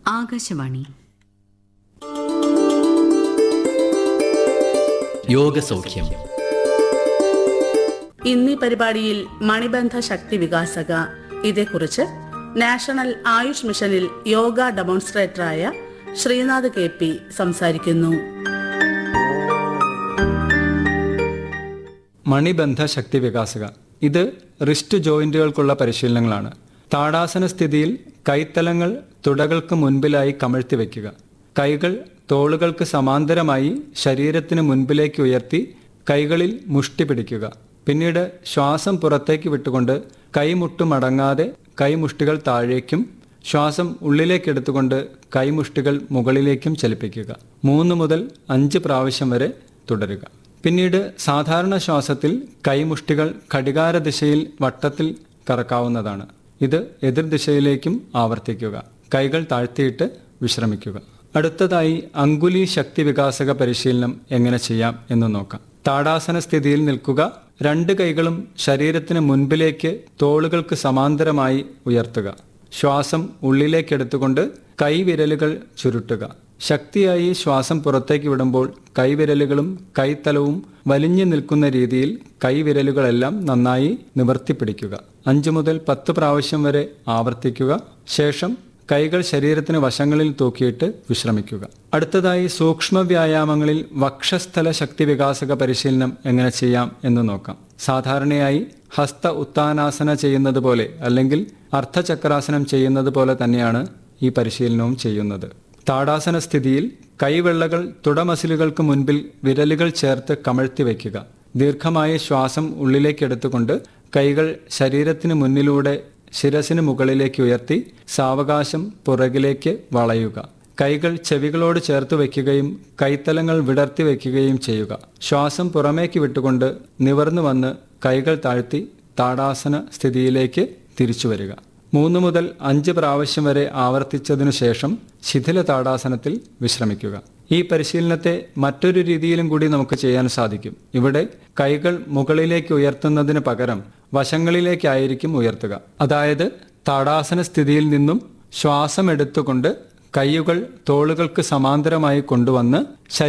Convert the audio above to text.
ആകാശവാണി യോഗസൗഖ്യം ഇന്നീ പരിപാടിയിൽ മണിബന്ധ ശക്തി വികാസക ഇതേക്കുറിച്ച് നാഷണൽ ആയുഷ് മിഷനിൽ യോഗ ഡെമോൺസ്ട്രേറ്ററായ ശ്രീനാഥ് കെ പി സംസാരിക്കുന്നു മണിബന്ധ ശക്തി വികാസക ഇത് റിസ്റ്റ് ജോയിന്റുകൾക്കുള്ള പരിശീലനങ്ങളാണ് താടാസന സ്ഥിതിയിൽ കൈത്തലങ്ങൾ തുടകൾക്ക് മുൻപിലായി കമഴ്ത്തി വയ്ക്കുക കൈകൾ തോളുകൾക്ക് സമാന്തരമായി ശരീരത്തിന് മുൻപിലേക്ക് ഉയർത്തി കൈകളിൽ മുഷ്ടി പിടിക്കുക പിന്നീട് ശ്വാസം പുറത്തേക്ക് വിട്ടുകൊണ്ട് കൈമുട്ടുമടങ്ങാതെ കൈമുഷ്ടികൾ താഴേക്കും ശ്വാസം ഉള്ളിലേക്ക് എടുത്തുകൊണ്ട് കൈമുഷ്ടികൾ മുകളിലേക്കും ചലിപ്പിക്കുക മൂന്ന് മുതൽ അഞ്ച് പ്രാവശ്യം വരെ തുടരുക പിന്നീട് സാധാരണ ശ്വാസത്തിൽ കൈമുഷ്ടികൾ ഘടികാര ദിശയിൽ വട്ടത്തിൽ കറക്കാവുന്നതാണ് ഇത് എതിർദിശയിലേക്കും ആവർത്തിക്കുക കൈകൾ താഴ്ത്തിയിട്ട് വിശ്രമിക്കുക അടുത്തതായി അങ്കുലി ശക്തി വികാസക പരിശീലനം എങ്ങനെ ചെയ്യാം എന്ന് നോക്കാം താടാസന സ്ഥിതിയിൽ നിൽക്കുക രണ്ട് കൈകളും ശരീരത്തിന് മുൻപിലേക്ക് തോളുകൾക്ക് സമാന്തരമായി ഉയർത്തുക ശ്വാസം ഉള്ളിലേക്കെടുത്തുകൊണ്ട് കൈവിരലുകൾ ചുരുട്ടുക ശക്തിയായി ശ്വാസം പുറത്തേക്ക് വിടുമ്പോൾ കൈവിരലുകളും കൈത്തലവും വലിഞ്ഞു നിൽക്കുന്ന രീതിയിൽ കൈവിരലുകളെല്ലാം നന്നായി നിവർത്തി പിടിക്കുക അഞ്ചു മുതൽ പത്ത് പ്രാവശ്യം വരെ ആവർത്തിക്കുക ശേഷം കൈകൾ ശരീരത്തിന് വശങ്ങളിൽ തൂക്കിയിട്ട് വിശ്രമിക്കുക അടുത്തതായി സൂക്ഷ്മ വ്യായാമങ്ങളിൽ വക്ഷസ്ഥല ശക്തി വികാസക പരിശീലനം എങ്ങനെ ചെയ്യാം എന്ന് നോക്കാം സാധാരണയായി ഹസ്ത ഉത്താനാസന ചെയ്യുന്നത് പോലെ അല്ലെങ്കിൽ അർദ്ധചക്രാസനം ചെയ്യുന്നത് പോലെ തന്നെയാണ് ഈ പരിശീലനവും ചെയ്യുന്നത് താടാസന സ്ഥിതിയിൽ കൈവെള്ളകൾ തുടമസിലുകൾക്ക് മുൻപിൽ വിരലുകൾ ചേർത്ത് കമഴ്ത്തി വയ്ക്കുക ദീർഘമായ ശ്വാസം ഉള്ളിലേക്കെടുത്തുകൊണ്ട് കൈകൾ ശരീരത്തിന് മുന്നിലൂടെ ശിരസിന് മുകളിലേക്ക് ഉയർത്തി സാവകാശം പുറകിലേക്ക് വളയുക കൈകൾ ചെവികളോട് ചേർത്ത് വയ്ക്കുകയും കൈത്തലങ്ങൾ വിടർത്തി വയ്ക്കുകയും ചെയ്യുക ശ്വാസം പുറമേക്ക് വിട്ടുകൊണ്ട് നിവർന്നു വന്ന് കൈകൾ താഴ്ത്തി താടാസന സ്ഥിതിയിലേക്ക് തിരിച്ചു വരിക മൂന്ന് മുതൽ അഞ്ച് പ്രാവശ്യം വരെ ആവർത്തിച്ചതിനു ശേഷം ശിഥില താടാസനത്തിൽ വിശ്രമിക്കുക ഈ പരിശീലനത്തെ മറ്റൊരു രീതിയിലും കൂടി നമുക്ക് ചെയ്യാൻ സാധിക്കും ഇവിടെ കൈകൾ മുകളിലേക്ക് ഉയർത്തുന്നതിന് പകരം വശങ്ങളിലേക്കായിരിക്കും ഉയർത്തുക അതായത് താടാസന സ്ഥിതിയിൽ നിന്നും ശ്വാസം എടുത്തുകൊണ്ട് കൈയുകൾ തോളുകൾക്ക് സമാന്തരമായി കൊണ്ടുവന്ന്